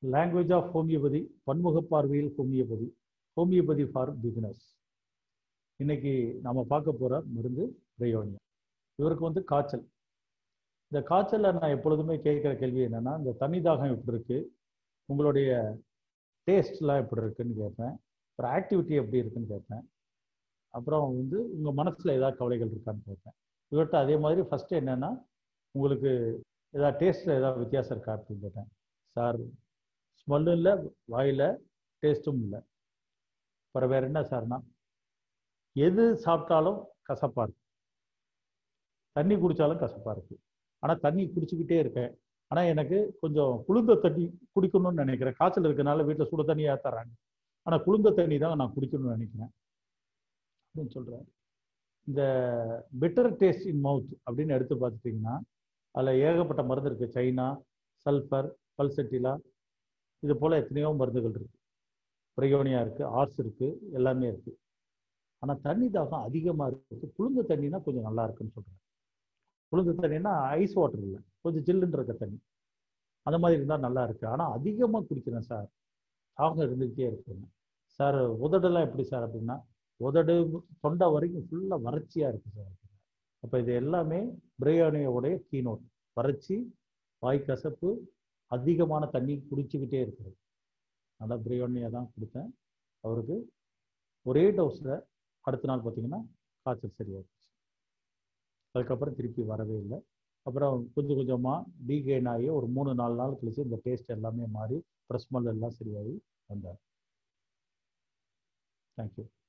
language of homeopathy பன்முக பார்வையில் homeopathy homeopathy for beginners இன்னைக்கு நம்ம பார்க்க போற மருந்து பிரயோனியா இவருக்கு வந்து காய்ச்சல் இந்த காய்ச்சல்ல நான் எப்பொழுதுமே கேட்குற கேள்வி என்னன்னா இந்த தண்ணி தாகம் எப்படி இருக்கு உங்களுடைய டேஸ்ட்லாம் எப்படி இருக்குன்னு கேட்பேன் அப்புறம் ஆக்டிவிட்டி எப்படி இருக்குன்னு கேட்பேன் அப்புறம் வந்து உங்கள் மனசில் ஏதாவது கவலைகள் இருக்கான்னு கேட்பேன் இவர்கிட்ட அதே மாதிரி ஃபஸ்ட்டு என்னென்னா உங்களுக்கு ஏதாவது டேஸ்ட்டில் ஏதாவது வித்தியாசம் இருக்கா அப்படின்னு கேட்டேன் சார் ஸ்மெல்லும் இல்லை வாயில் டேஸ்ட்டும் இல்லை அப்புறம் வேறு என்ன சார்னா எது சாப்பிட்டாலும் கசப்பாக இருக்கு தண்ணி குடித்தாலும் கசப்பாக இருக்குது ஆனால் தண்ணி குடிச்சிக்கிட்டே இருக்கேன் ஆனால் எனக்கு கொஞ்சம் குளிர்ந்த தண்ணி குடிக்கணும்னு நினைக்கிறேன் காய்ச்சல் இருக்கனால வீட்டில் சுட தண்ணி ஏற்றுறாங்க ஆனால் குளிர்ந்த தண்ணி தான் நான் குடிக்கணும்னு நினைக்கிறேன் அப்படின்னு சொல்கிறேன் இந்த பெட்டர் டேஸ்ட் இன் மவுத் அப்படின்னு எடுத்து பார்த்துட்டிங்கன்னா அதில் ஏகப்பட்ட மருந்து இருக்குது சைனா சல்ஃபர் பல்செட்டிலா இது போல் எத்தனையோ மருந்துகள் இருக்குது பிரயோனியா இருக்குது ஆர்ஸ் இருக்குது எல்லாமே இருக்குது ஆனால் தண்ணி தாகம் அதிகமாக இருக்குது குளிர்ந்த தண்ணினா கொஞ்சம் நல்லா இருக்குன்னு சொல்கிறேன் குளிர்ந்த தண்ணினா ஐஸ் வாட்டர் இல்லை கொஞ்சம் ஜில்லுன்னு இருக்க தண்ணி அந்த மாதிரி இருந்தால் நல்லா இருக்குது ஆனால் அதிகமாக குடிக்கிறேன் சார் தாகம் இருந்துக்கிட்டே இருக்குங்க சார் உதடெல்லாம் எப்படி சார் அப்படின்னா உதடு தொண்டை வரைக்கும் ஃபுல்லாக வறட்சியாக இருக்குது சார் அப்போ இது எல்லாமே பிரயோனியோடைய கீனோட் வறட்சி வாய் கசப்பு அதிகமான தண்ணி குடிச்சுக்கிட்டே இருக்கிறது நல்லா பிரயோனியா தான் கொடுத்தேன் அவருக்கு ஒரே டோஸில் அடுத்த நாள் பார்த்தீங்கன்னா காய்ச்சல் சரியாயிடுச்சு அதுக்கப்புறம் திருப்பி வரவே இல்லை அப்புறம் கொஞ்சம் கொஞ்சமாக டீகெயின் ஆகி ஒரு மூணு நாலு நாள் கழிச்சு இந்த டேஸ்ட் எல்லாமே மாறி ப்ரெஸ் ஸ்மெல் எல்லாம் சரியாகி வந்தார் தேங்க்யூ